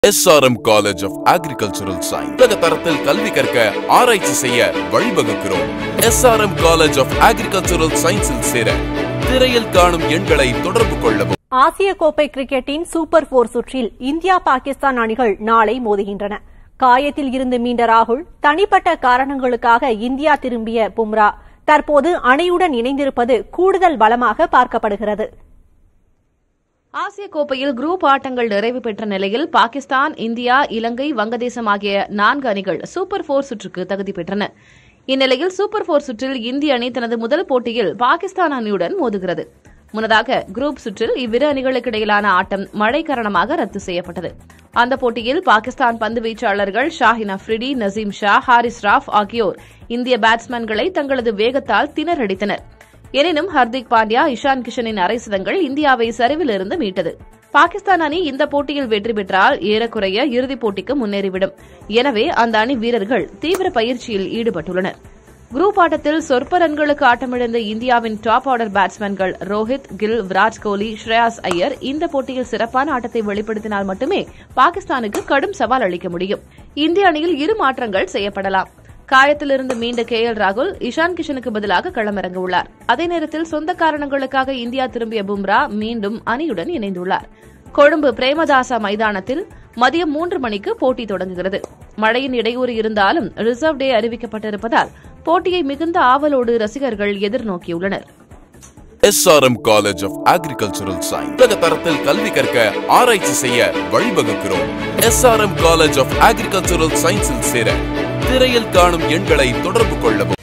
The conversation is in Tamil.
SRM college of agricultural science உலக தரத்தில் கல்வி கற்க ஆராய்ச்சி செய்ய வழிவகுக்கிறோம் எஸ்ஆர்எம் காலேஜ் ஆஃப் அக்ரிகல்ச்சரல் சயின்ஸில் சேர திரையில் காணும் எண்களை தொடர்பு கொள்ளவும் ஆசிய கோப்பை கிரிக்கெட்டின் சூப்பர் போர் சுற்றில் இந்தியா பாகிஸ்தான் அணிகள் நாளை மோதுகின்றன காயத்தில் இருந்து மீண்ட ராகுல் தனிப்பட்ட காரணங்களுக்காக இந்தியா திரும்பிய பும்ரா தற்போது அணியுடன் இணைந்திருப்பது கூடுதல் பலமாக பார்க்கப்படுகிறது ஆசிய கோப்பையில் குரூப் ஆட்டங்கள் நிறைவு பெற்ற நிலையில் பாகிஸ்தான் இந்தியா இலங்கை வங்கதேசம் ஆகிய நான்கு அணிகள் சூப்பர் போர் சுற்றுக்கு தகுதி பெற்றன இந்நிலையில் சூப்பர் போர் சுற்றில் இந்திய அணி தனது முதல் போட்டியில் பாகிஸ்தான் அணியுடன் மோதுகிறது முன்னதாக குரூப் சுற்றில் இவ்விரு அணிகளுக்கு இடையிலான ஆட்டம் மழை காரணமாக ரத்து செய்யப்பட்டது அந்த போட்டியில் பாகிஸ்தான் பந்து வீச்சாளர்கள் ஷாஹின் அஃப்ரிடி நசீம் ஷா ஹாரிஸ் ராஃப் ஆகியோர் இந்திய பேட்ஸ்மேன்களை தங்களது வேகத்தால் திணறடித்தனர் எனினும் ஹர்திக் பாண்டியா இஷான் கிஷனின் அரைசதங்கள் இந்தியாவை சரிவிலிருந்து மீட்டது பாகிஸ்தான் அணி இந்த போட்டியில் வெற்றி பெற்றால் ஏறக்குறைய இறுதிப் போட்டிக்கு முன்னேறிவிடும் எனவே அந்த அணி வீரர்கள் தீவிர பயிற்சியில் ஈடுபட்டுள்ளனர் குரூப் ஆட்டத்தில் சொற்ப ரன்களுக்கு ஆட்டமிழந்த இந்தியாவின் டாப் ஆர்டர் பேட்ஸ்மேன்கள் ரோஹித் கில் விராட் கோலி ஸ்ரேயாஸ் ஐயர் இந்த போட்டியில் சிறப்பான ஆட்டத்தை வெளிப்படுத்தினால் மட்டுமே பாகிஸ்தானுக்கு கடும் சவால் அளிக்க முடியும் இந்திய அணியில் இரு மாற்றங்கள் செய்யப்படலாம் காயத்திலிருந்து மீண்ட கே எல் ராகுல் இஷான் கிஷனுக்கு பதிலாக களமிறங்க உள்ளார் அதே நேரத்தில் சொந்த காரணங்களுக்காக இந்தியா திரும்பிய பும்ரா மீண்டும் அணியுடன் இணைந்துள்ளார் கொழும்பு பிரேமதாசா மைதானத்தில் மதியம் மூன்று மணிக்கு போட்டி தொடங்குகிறது மழையின் இடையூறு இருந்தாலும் ரிசர்வ் டே அறிவிக்கப்பட்டிருப்பதால் போட்டியை மிகுந்த ஆவலோடு ரசிகர்கள் எதிர்நோக்கியுள்ளனர் SRM college of agricultural science உலக தரத்தில் கல்வி கற்க ஆராய்ச்சி செய்ய வழிவகுக்கிறோம் எஸ்ஆர்எம் காலேஜ் ஆஃப் அக்ரிகல்ச்சரல் சயின்ஸில் சேர திரையில் காணும் எண்களை தொடர்பு கொள்ளவும்